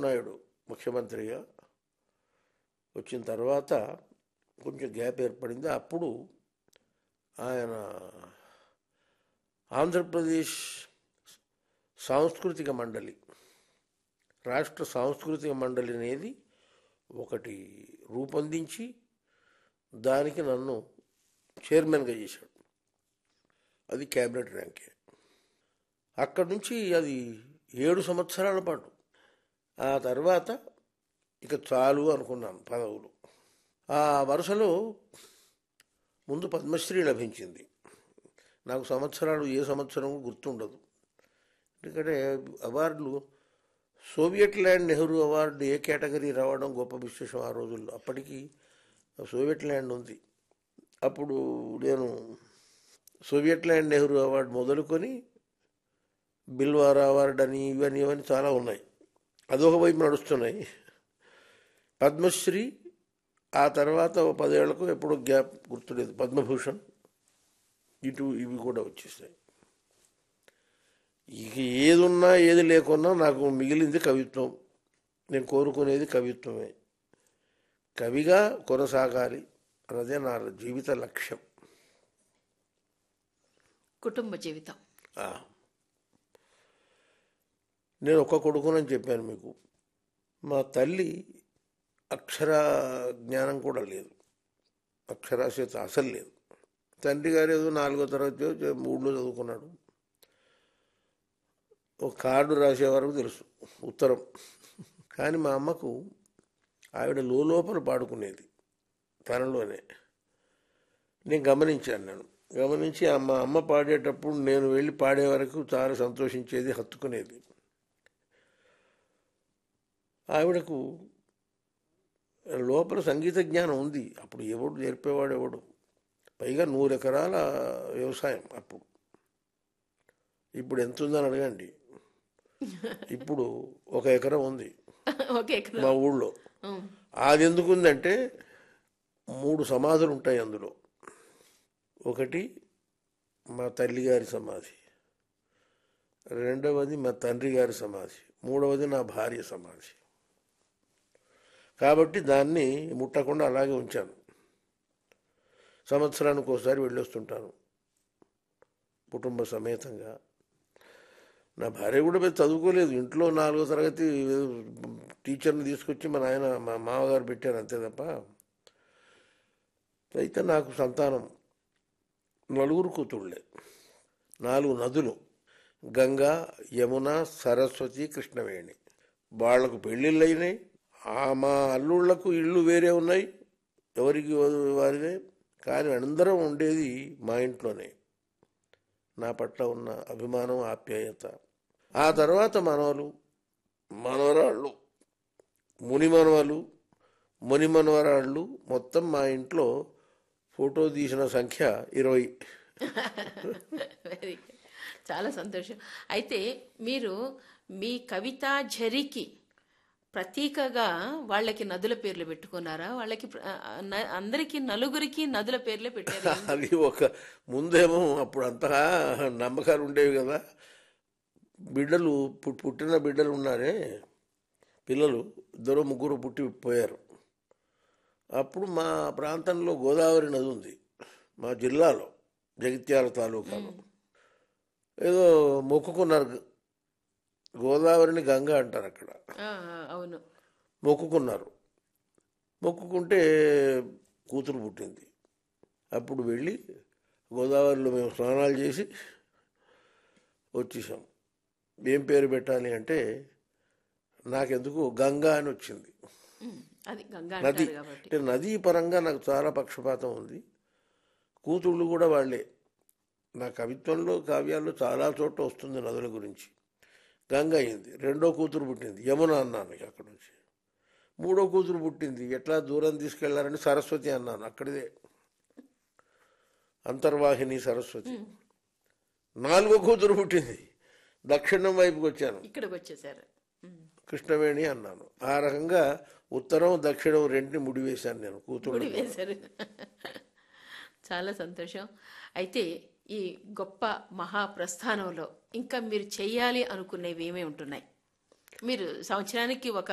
నాయుడు ముఖ్యమంత్రిగా వచ్చిన తర్వాత కొంచెం గ్యాప్ ఏర్పడింది అప్పుడు ఆయన ఆంధ్రప్రదేశ్ సాంస్కృతిక మండలి రాష్ట్ర సాంస్కృతిక మండలి అనేది ఒకటి రూపొందించి దానికి నన్ను చైర్మన్గా చేశాడు అది క్యాబినెట్ ర్యాంకే అక్కడి నుంచి అది ఏడు సంవత్సరాల పాటు ఆ తర్వాత ఇక చాలు అనుకున్నాను పదవులు ఆ వరుసలో ముందు పద్మశ్రీ లభించింది నాకు సంవత్సరాలు ఏ సంవత్సరం గుర్తుండదు ఎందుకంటే అవార్డులు సోవియట్ ల్యాండ్ నెహ్రూ అవార్డు ఏ కేటగిరీ రావడం గొప్ప విశేషం ఆ రోజుల్లో అప్పటికి సోవియట్ ల్యాండ్ ఉంది అప్పుడు నేను సోవియట్ ల్యాండ్ నెహ్రూ అవార్డు మొదలుకొని బిల్వార్ అవార్డు అని ఇవన్నీ ఇవన్నీ చాలా ఉన్నాయి అదొక వైపు నడుస్తున్నాయి పద్మశ్రీ ఆ తర్వాత ఓ పదేళ్లకు ఎప్పుడో గ్యాప్ గుర్తులేదు పద్మభూషణ్ ఇటు ఇవి కూడా వచ్చేసాయి ఇక ఏది ఉన్నా ఏది లేకున్నా నాకు మిగిలింది కవిత్వం నేను కోరుకునేది కవిత్వమే కవిగా కొనసాగాలి అన్నదే నా జీవిత లక్ష్యం కుటుంబ జీవితం ఆ. నేను ఒక్క కొడుకునని చెప్పాను మీకు మా తల్లి అక్షర జ్ఞానం కూడా లేదు అక్షరాస్యత అసలు లేదు తండ్రి గారు ఏదో నాలుగో తరగతి చ- మూడులో చదువుకున్నాడు ఒక కార్డు రాసే వరకు తెలుసు ఉత్తరం కానీ మా అమ్మకు ఆవిడ లోపల పాడుకునేది తనలోనే నేను గమనించాను నేను గమనించి అమ్మ అమ్మ పాడేటప్పుడు నేను వెళ్ళి పాడే వరకు చాలా సంతోషించేది హత్తుకునేది ఆవిడకు లోపల సంగీత జ్ఞానం ఉంది అప్పుడు ఎవడు నేర్పేవాడు ఎవడు పైగా నూరు ఎకరాల వ్యవసాయం అప్పుడు ఇప్పుడు ఎంత ఉందని అడగండి ఇప్పుడు ఒక ఎకరం ఉంది ఓకే ఇక్కడ మా ఊళ్ళో అది ఎందుకు ఉందంటే మూడు సమాధులు ఉంటాయి అందులో ఒకటి మా తల్లి గారి సమాధి రెండవది మా తండ్రి గారి సమాధి మూడవది నా భార్య సమాధి కాబట్టి దాన్ని ముట్టకుండా అలాగే ఉంచాను సంవత్సరానికి ఒకసారి వెళ్ళొస్తుంటాను కుటుంబ సమేతంగా నా భార్య కూడా పెద్ద చదువుకోలేదు ఇంట్లో నాలుగో తరగతి టీచర్ని తీసుకొచ్చి మా నాయన మా మామగారు పెట్టారు అంతే తప్ప అయితే నాకు సంతానం నలుగురు కూతుళ్ళే నాలుగు నదులు గంగా యమున సరస్వతి కృష్ణవేణి వాళ్లకు పెళ్ళిళ్ళు అయినాయి ఆ మా అల్లుళ్లకు ఇళ్ళు వేరే ఉన్నాయి ఎవరికి వారివే కానీ అందరం ఉండేది మా ఇంట్లోనే నా పట్ల ఉన్న అభిమానం ఆప్యాయత ఆ తర్వాత మనవలు మనవరాళ్ళు ముని మనవలు ముని మనవరాళ్ళు మొత్తం మా ఇంట్లో ఫోటో తీసిన సంఖ్య ఇరవై వెరీ చాలా సంతోషం అయితే మీరు మీ కవితా ఝరికి ప్రతీకగా వాళ్ళకి నదుల పేర్లు పెట్టుకున్నారా వాళ్ళకి ప్ర- ఆ, న- అందరికీ నలుగురికి నదుల పేర్లే పెట్టారు అది ఒక ముందేమో అప్పుడు అంతగా నమ్మకాలు ఉండేవి కదా బిడ్డలు పు- పుట్టిన బిడ్డలు ఉన్నారే పిల్లలు ఇద్దరు ముగ్గురు పుట్టి పోయారు అప్పుడు మా ప్రాంతంలో గోదావరి నది ఉంది మా జిల్లాలో జగిత్యాల తాలూకాలో ఏదో మొక్కుకున్నారు గోదావరిని గంగ అంటారు అక్కడ ఆ, ఆ, అవును మొక్కుకున్నారు మొక్కుకుంటే కూతురు పుట్టింది అప్పుడు వెళ్ళి గోదావరిలో మేము స్నానాలు చేసి వచ్చేసాం ఏం పేరు పెట్టాలి అంటే నాకెందుకు గంగా అని వచ్చింది ఉమ్, అది గంగా నది అంటారు కాబట్టి అంటే నదీ పరంగా నాకు చాలా పక్షపాతం ఉంది కూతుళ్ళు కూడా వాళ్ళే నా కవిత్వంలో కావ్యాల్లో చాలా చోట్ల వస్తుంది నదుల గురించి గంగ అయింది రెండో కూతురు పుట్టింది యమున అన్నాను ఇక అక్కడ నుంచి మూడో కూతురు పుట్టింది ఎట్లా దూరం తీసుకెళ్లారని సరస్వతి అన్నాను అక్కడిదే అంతర్వాహిని సరస్వతి నాలుగో కూతురు పుట్టింది దక్షిణం వైపుకి వచ్చాను ఇక్కడికి వచ్చేసారు ఉమ్, కృష్ణవేణి అన్నాను ఆ రకంగా ఉత్తరం దక్షిణం రెంటిని ముడివేశాను నేను కూతురు గుడి వేశారు చాలా సంతోషం అయితే ఈ గొప్ప మహాప్రస్థానంలో ఇంకా మీరు చెయ్యాలి అనుకునేవి ఏమేమి ఉంటున్నాయి మీరు సంవత్సరానికి ఒక